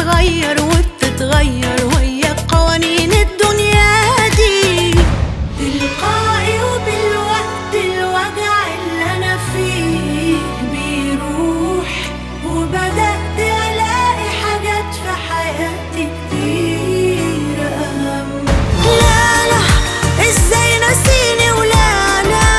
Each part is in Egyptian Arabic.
بتتغير وبتتغير ويا قوانين الدنيا دي تلقائي وبالوقت الوجع اللي انا فيه بيروح وبدأت الاقي حاجات في حياتي كتير اهم لا لا ازاي نسيني ولا لا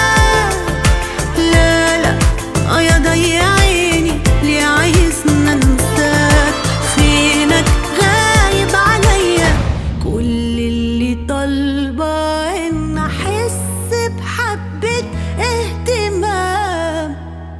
لا لا اه يا ضيع عيني ليه عايزنا انساك فينك غايب عليا كل اللي طالبة ان احس بحبة اهتمام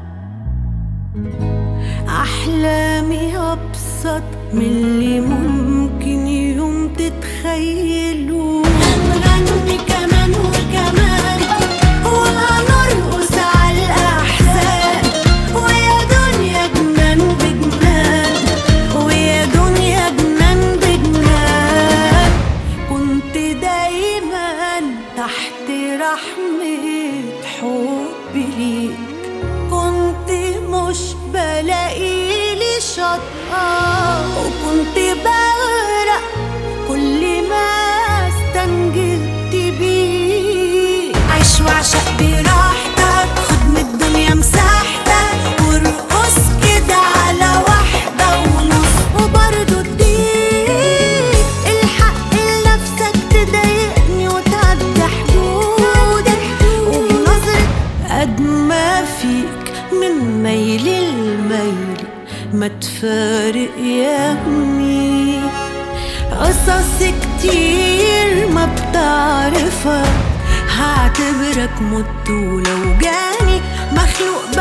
احلامي ابسط من اللي ممكن يوم تتخيلوا هنغني كمان وكمان وهنرقص على الاحزان ويا دنيا جنان بجنان ويا دنيا جنان بجنان كنت دايما تحت رحمة حبي ليك كنت مش بلاقيلي شطأة وكنت بغرق كل ما استنجدت بيك عيش وعشق براحتك خد من الدنيا مساحتك وارقص كده على واحدة ونص وبرضه اديك الحق لنفسك تضايقني وتعدي حدودك وبنظرة قد ما فيك من ميل الميل ما تفارق يمي قصص كتير ما بتعرفها هعتبرك مت ولو جاني مخلوق